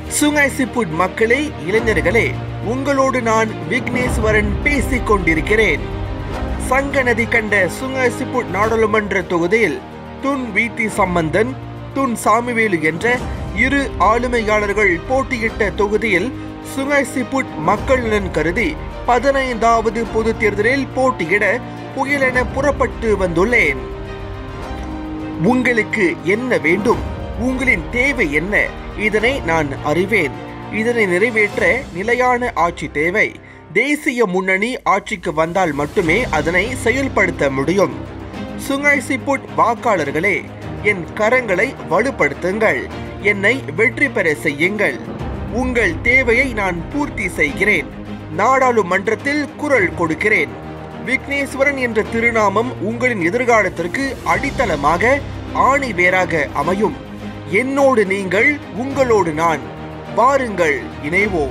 சுங்காய் சிப்புட் மக்களே இளைஞர்களே உங்களோடு நான் விக்னேஸ்வரன் பேசிக் கொண்டிருக்கிறேன் சங்க நதி கண்ட சுங்காய் சிப்புட் நாடாளுமன்ற தொகுதியில் Tun V T Sambanthan Tun Samivelu என்ற இரு ஆளுமையாளர்கள் போட்டியிட்ட தொகுதியில் சுங்காய் சிப்புட் மக்கள் நலன் கருதி பதினைந்தாவது பொது தேர்தலில் போட்டியிட புயலென புறப்பட்டு வந்துள்ளேன் உங்களுக்கு என்ன வேண்டும் உங்களின் தேவை என்ன இதனை நான் அறிவேன் இதனை நிறைவேற்ற நிலையான ஆட்சி தேவை தேசிய முன்னணி ஆட்சிக்கு வந்தால் மட்டுமே அதனை செயல்படுத்த முடியும் சுங்காய் சிப்புட் வாக்காளர்களே என் கரங்களை வலுப்படுத்துங்கள் என்னை வெற்றி பெற செய்யுங்கள் உங்கள் தேவையை நான் பூர்த்தி செய்கிறேன் நாடாளுமன்றத்தில் குரல் கொடுக்கிறேன் விக்னேஸ்வரன் என்ற திருநாமம் உங்களின் எதிர்காலத்திற்கு அடித்தளமாக ஆணி வேராக அமையும் என்னோடு நீங்கள் உங்களோடு நான் வாருங்கள் இணைவோம்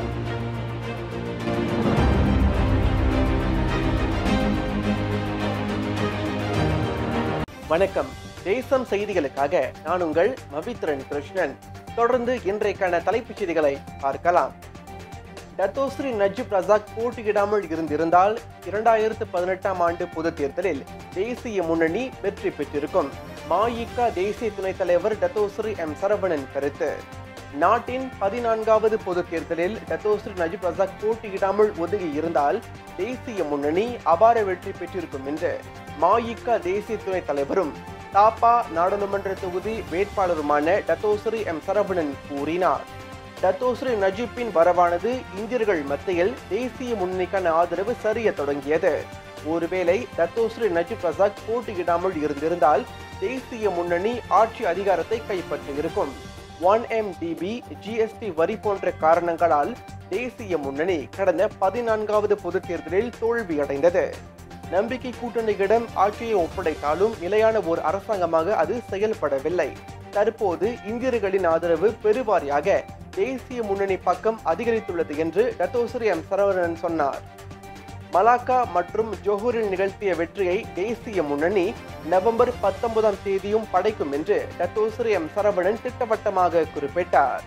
வணக்கம் தேசம் செய்திகளுக்காக நான் உங்கள் மவித்ரன் கிருஷ்ணன் தொடர்ந்து இன்றைக்கான தலைப்புச் செய்திகளை பார்க்கலாம் டத்தோஸ்ரீ நஜீப் ரசாக் போட்டியிடாமல் இருந்திருந்தால் இரண்டாயிரத்து பதினெட்டாம் ஆண்டு பொது தேர்தலில் தேசிய முன்னணி வெற்றி பெற்றிருக்கும் மாயிகா தேசிய துணைத் தலைவர் டத்தோஸ்ரீ எம் சரவணன் கருத்து நாட்டின் பதினான்காவது பொது தேர்தலில் டத்தோஸ்ரீ நஜீப் ரசாக் போட்டியிடாமல் ஒதுங்கி இருந்தால் தேசிய முன்னணி அபார வெற்றி பெற்றிருக்கும் என்று மாயிகா தேசிய துணைத் தலைவரும் தாப்பா நாடாளுமன்ற தொகுதி வேட்பாளருமான டத்தோஸ்ரீ எம் சரவணன் கூறினார் டத்தோஸ்ரீ நஜீப்பின் வரவானது இந்தியர்கள் மத்தியில் தேசிய முன்னணிக்கான ஆதரவு சரிய தொடங்கியது ஒருவேளை டத்தோஸ்ரீ நஜீப் ரசாக் போட்டியிடாமல் இருந்திருந்தால் தேசிய முன்னணி ஆட்சி அதிகாரத்தை கைப்பற்றியிருக்கும் ஒன் எம் டிபி ஜிஎஸ்டி வரி போன்ற காரணங்களால் தேசிய முன்னணி கடந்த பதினான்காவது பொது தேர்தலில் தோல்வியடைந்தது நம்பிக்கை கூட்டணியிடம் ஆட்சியை ஒப்படைத்தாலும் நிலையான ஒரு அரசாங்கமாக அது செயல்படவில்லை தற்போது இந்தியர்களின் ஆதரவு பெருவாரியாக தேசிய முன்னணி பக்கம் அதிகரித்துள்ளது என்று டத்தோஸ்ரீ எம் சரவணன் சொன்னார் மலாக்கா மற்றும் ஜோஹூரில் நிகழ்த்திய வெற்றியை தேசிய முன்னணி நவம்பர் பத்தொன்பதாம் தேதியும் படைக்கும் என்று டத்தோஸ்ரீ எம் சரவணன் திட்டவட்டமாக குறிப்பிட்டார்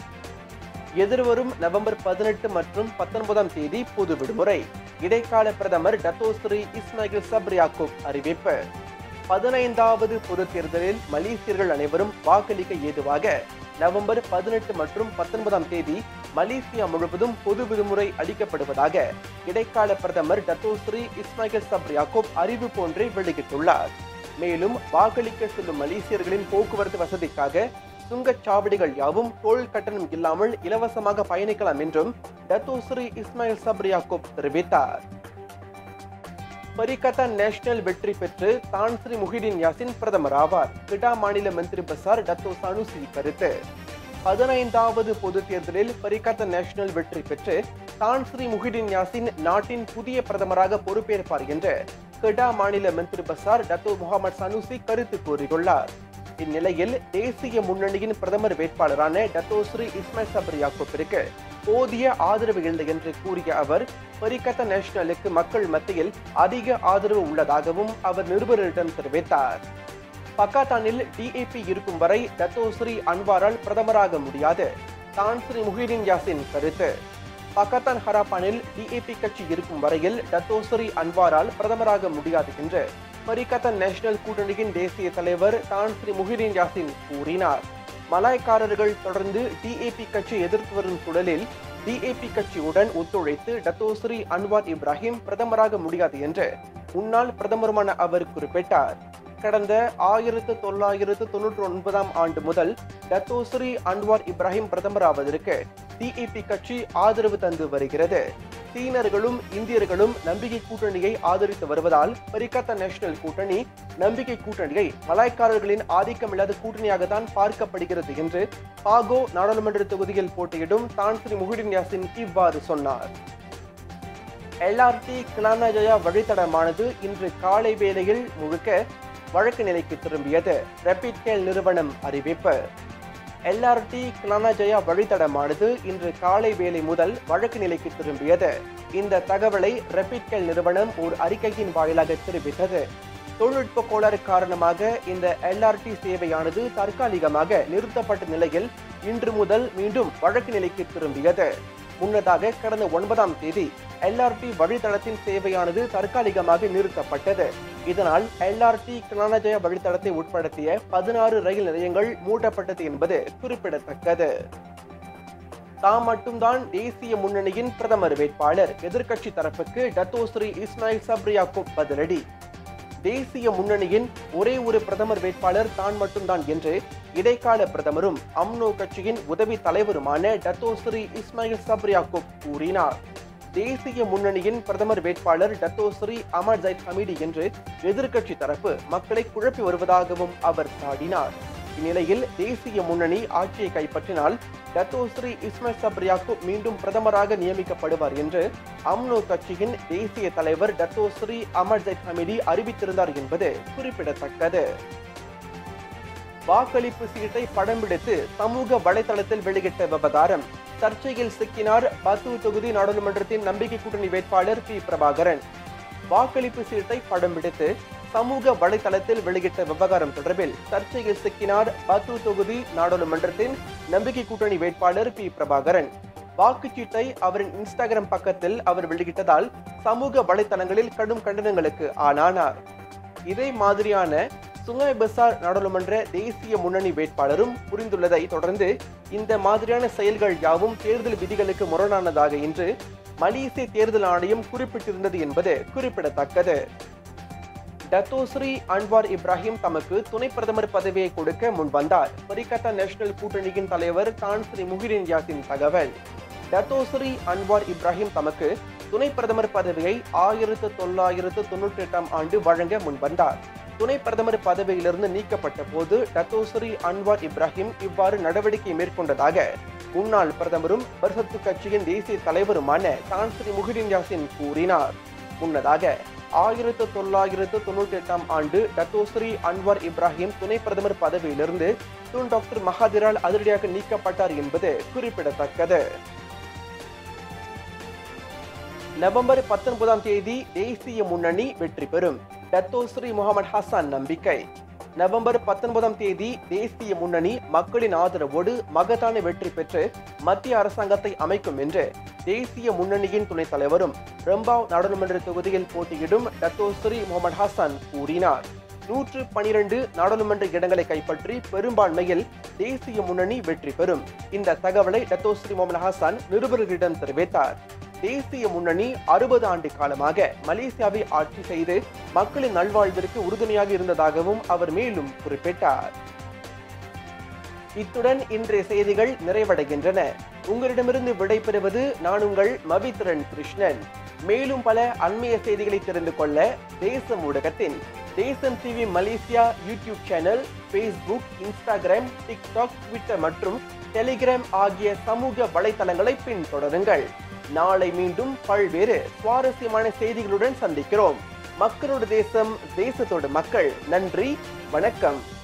எதிர்வரும் நவம்பர் பதினெட்டு மற்றும் பத்தொன்பதாம் தேதி பொது விடுமுறை இடைக்கால பிரதமர் டத்தோஸ்ரீ இஸ்மாயில் சப்ரியாக்கூப் அறிவிப்பு பதினைந்தாவது பொது தேர்தலில் மலேசியர்கள் அனைவரும் வாக்களிக்க ஏதுவாக நவம்பர் பதினெட்டு மற்றும் பத்தொன்பதாம் தேதி மலேசியா முழுவதும் பொது விடுமுறை அளிக்கப்படுவதாக இடைக்கால பிரதமர் டத்தோஸ்ரீ இஸ்மாயில் சப்ரியாக்கூப் அறிவிப்பு ஒன்றை வெளியிட்டுள்ளார் மேலும் வாக்களிக்க செல்லும் மலேசியர்களின் போக்குவரத்து வசதிக்காக சுங்கச்சாவடிகள் யாவும் டோல் கட்டணம் இல்லாமல் இலவசமாக பயணிக்கலாம் என்றும் டத்தோஸ்ரீ இஸ்மாயில் சப்ரியாக்கூப் தெரிவித்தார் பரிகத்தா நேஷனல் வெற்றி பெற்று தான்ஸ்ரீ முஹிடின் யாசின் பிரதமர் ஆவார் கிடா மாநில மந்திரி பசார் டத்தோ சானுசி கருத்து பதினைந்தாவது பொது தேர்தலில் பரிகத்தா நேஷனல் வெற்றி பெற்று தான்ஸ்ரீ முஹிடின் யாசின் நாட்டின் புதிய பிரதமராக பொறுப்பேற்பார் என்று கிடா மாநில மந்திரி பசார் டத்தோ முகமது சனுசி கருத்து கூறியுள்ளார் இந்நிலையில் தேசிய முன்னணியின் பிரதமர் வேட்பாளரான டத்தோஸ்ரீ இஸ்மாயில் சபர் யாக்கூப்பிற்கு போதிய ஆதரவு இல்லை என்று கூறிய அவர் பரிகத்த நேஷனலுக்கு மக்கள் மத்தியில் அதிக ஆதரவு உள்ளதாகவும் அவர் நிருபரிடம் தெரிவித்தார் பக்காத்தானில் டிஏபி இருக்கும் வரை டத்தோஸ்ரீ அன்வாரால் பிரதமராக முடியாது தான் ஸ்ரீ முஹிடின் யாசின் கருத்து பக்கத்தான் ஹராப்பானில் டிஏபி கட்சி இருக்கும் வரையில் டத்தோஸ்ரீ அன்வாரால் பிரதமராக முடியாது என்று பரிகத்தன் நேஷனல் கூட்டணியின் தேசிய தலைவர் தான் ஸ்ரீ முஹிடின் யாசின் கூறினார் மலாய்க்காரர்கள் தொடர்ந்து டிஏபி கட்சியை எதிர்த்து வரும் சூழலில் டிஏபி கட்சியுடன் ஒத்துழைத்து டத்தோஸ்ரீ அன்வார் இப்ராஹிம் பிரதமராக முடியாது என்று முன்னாள் பிரதமருமான அவர் குறிப்பிட்டார் கடந்த ஆயிரத்து தொள்ளாயிரத்து தொன்னூற்றி ஒன்பதாம் ஆண்டு முதல் டத்தோஸ்ரீ அன்வார் இப்ராஹிம் பிரதமராவதற்கு டிஏபி கட்சி ஆதரவு தந்து வருகிறது சீனர்களும் இந்தியர்களும் நம்பிக்கை கூட்டணியை ஆதரித்து வருவதால் பரிகத்த நேஷனல் கூட்டணி நம்பிக்கை கூட்டணியை மலாய்க்காரர்களின் ஆதிக்கமில்லாத கூட்டணியாக தான் பார்க்கப்படுகிறது என்று பாகோ நாடாளுமன்ற தொகுதியில் போட்டியிடும் தான்ஸ்ரீ முஹிடின் யாசின் இவ்வாறு சொன்னார் எல்ஆர்டி கிளானஜயா வழித்தடமானது இன்று காலை வேளையில் முழுக்க வழக்கு நிலைக்கு திரும்பியது ரெபிட் கேல் நிறுவனம் அறிவிப்பு எல்ஆர்டி கிளானஜயா வழித்தடமானது இன்று காலை வேளை முதல் வழக்கு நிலைக்கு திரும்பியது இந்த தகவலை ரெபிட் கேல் நிறுவனம் ஒரு அறிக்கையின் வாயிலாக தெரிவித்தது தொழில்நுட்ப கோளாறு காரணமாக இந்த எல்ஆர்டி சேவையானது தற்காலிகமாக நிறுத்தப்பட்ட நிலையில் இன்று முதல் மீண்டும் வழக்கு நிலைக்கு திரும்பியது முன்னதாக கடந்த ஒன்பதாம் தேதி எல்ஆர்டி வழித்தடத்தின் சேவையானது தற்காலிகமாக நிறுத்தப்பட்டது இதனால் எல்ஆர்டி கிருணாஜய வழித்தடத்தை உட்படுத்திய பதினாறு ரயில் நிலையங்கள் மூடப்பட்டது என்பது குறிப்பிடத்தக்கது தாம் மட்டும்தான் தேசிய முன்னணியின் பிரதமர் வேட்பாளர் எதிர்க்கட்சி தரப்புக்கு டத்தோஸ்ரீ இஸ்மாயில் சப்ரியாக்கும் பதிலடி தேசிய முன்னணியின் ஒரே ஒரு பிரதமர் வேட்பாளர் தான் மட்டும்தான் என்று இடைக்கால பிரதமரும் அம்னோ கட்சியின் உதவி தலைவருமான டத்தோஸ்ரீ இஸ்மாயில் சப்ரியாக்கும் கூறினார் தேசிய முன்னணியின் பிரதமர் வேட்பாளர் டத்தோஸ்ரீ அமர் ஜைத் ஹமீடி என்று எதிர்க்கட்சி தரப்பு மக்களை குழப்பி வருவதாகவும் அவர் சாடினார் இந்நிலையில் தேசிய முன்னணி ஆட்சியை கைப்பற்றினால் டத்தோஸ்ரீ இஸ்மாயில் சப்ரியாக்கு மீண்டும் பிரதமராக நியமிக்கப்படுவார் என்று அம்னோ கட்சியின் தேசிய தலைவர் டத்தோஸ்ரீ அமர் ஜைத் ஹமீடி அறிவித்திருந்தார் என்பது குறிப்பிடத்தக்கது வாக்களிப்பு சீட்டை படம் பிடித்து சமூக வலைதளத்தில் வெளியிட்ட விவகாரம் சர்ச்சையில் சிக்கினார் பத்து தொகுதி நாடாளுமன்றத்தின் நம்பிக்கை கூட்டணி வேட்பாளர் பி பிரபாகரன் வாக்களிப்பு சீட்டை படம் பிடித்து சமூக வலைதளத்தில் வெளியிட்ட விவகாரம் தொடர்பில் சர்ச்சையில் சிக்கினார் பத்து தொகுதி நாடாளுமன்றத்தின் நம்பிக்கை கூட்டணி வேட்பாளர் பி பிரபாகரன் வாக்குச்சீட்டை அவரின் இன்ஸ்டாகிராம் பக்கத்தில் அவர் வெளியிட்டதால் சமூக வலைதளங்களில் கடும் கண்டனங்களுக்கு ஆளானார் இதே மாதிரியான சுங்காய் பசார் நாடாளுமன்ற தேசிய முன்னணி வேட்பாளரும் புரிந்துள்ளதை தொடர்ந்து இந்த மாதிரியான செயல்கள் யாவும் தேர்தல் விதிகளுக்கு முரணானதாக என்று மலேசிய தேர்தல் ஆணையம் குறிப்பிட்டிருந்தது என்பது குறிப்பிடத்தக்கது டத்தோஸ்ரீ அன்வார் இப்ராஹிம் தமக்கு துணை பிரதமர் பதவியை கொடுக்க முன்வந்தார் பரிகத்தா நேஷனல் கூட்டணியின் தலைவர் தான் ஸ்ரீ முஹிரின் யாசின் தகவல் டத்தோஸ்ரீ அன்வார் இப்ராஹிம் தமக்கு துணை பிரதமர் பதவியை ஆயிரத்து தொள்ளாயிரத்து தொன்னூற்றி எட்டாம் ஆண்டு வழங்க முன்வந்தார் துணை பிரதமர் பதவியிலிருந்து நீக்கப்பட்ட போது டத்தோஸ்ரீ அன்வார் இப்ராஹிம் இவ்வாறு நடவடிக்கை மேற்கொண்டதாக முன்னாள் பிரதமரும் பர்சத்து கட்சியின் தேசிய தலைவருமான தான் ஸ்ரீ முஹிரின் யாசின் கூறினார் முன்னதாக ஆயிரத்து தொள்ளாயிரத்து தொண்ணூற்றி எட்டாம் ஆண்டு டத்தோஸ்ரீ அன்வார் இப்ராஹிம் துணை பிரதமர் பதவியிலிருந்து துன் டாக்டர் மகாதிரால் அதிரடியாக நீக்கப்பட்டார் என்பது குறிப்பிடத்தக்கது நவம்பர் பத்தொன்பதாம் தேதி தேசிய முன்னணி வெற்றி பெறும் டத்தோஸ்ரீ முகமது ஹசான் நம்பிக்கை நவம்பர் பத்தொன்பதாம் தேதி தேசிய முன்னணி மக்களின் ஆதரவோடு மகத்தான வெற்றி பெற்று மத்திய அரசாங்கத்தை அமைக்கும் என்று தேசிய முன்னணியின் துணைத் தலைவரும் ரம்பாவ் நாடாளுமன்ற தொகுதியில் போட்டியிடும் டத்தோஸ்ரீ முகமது ஹாசான் கூறினார் நூற்று பனிரெண்டு நாடாளுமன்ற இடங்களை கைப்பற்றி பெரும்பான்மையில் தேசிய முன்னணி வெற்றி பெறும் இந்த தகவலை டத்தோஸ்ரீ முகமது ஹாசான் நிருபர்களிடம் தெரிவித்தார் தேசிய முன்னணி அறுபது ஆண்டு காலமாக மலேசியாவை ஆட்சி செய்து மக்களின் நல்வாழ்விற்கு உறுதுணையாக இருந்ததாகவும் அவர் மேலும் குறிப்பிட்டார் இத்துடன் இன்றைய செய்திகள் நிறைவடைகின்றன உங்களிடமிருந்து விடைபெறுவது நான் உங்கள் மவித்ரன் கிருஷ்ணன் மேலும் பல அண்மைய செய்திகளை தெரிந்து கொள்ள தேசம் ஊடகத்தின் Thesam TV Malaysia YouTube channel Facebook Instagram TikTok Twitter மற்றும் டெலிகிராம் ஆகிய சமூக வலைத்தளங்களை பின்தொடருங்கள் நாளை மீண்டும் பல்வேறு சுவாரஸ்யமான செய்திகளுடன் சந்திக்கிறோம் மக்களோட தேசம் தேசத்தோட மக்கள் நன்றி வணக்கம்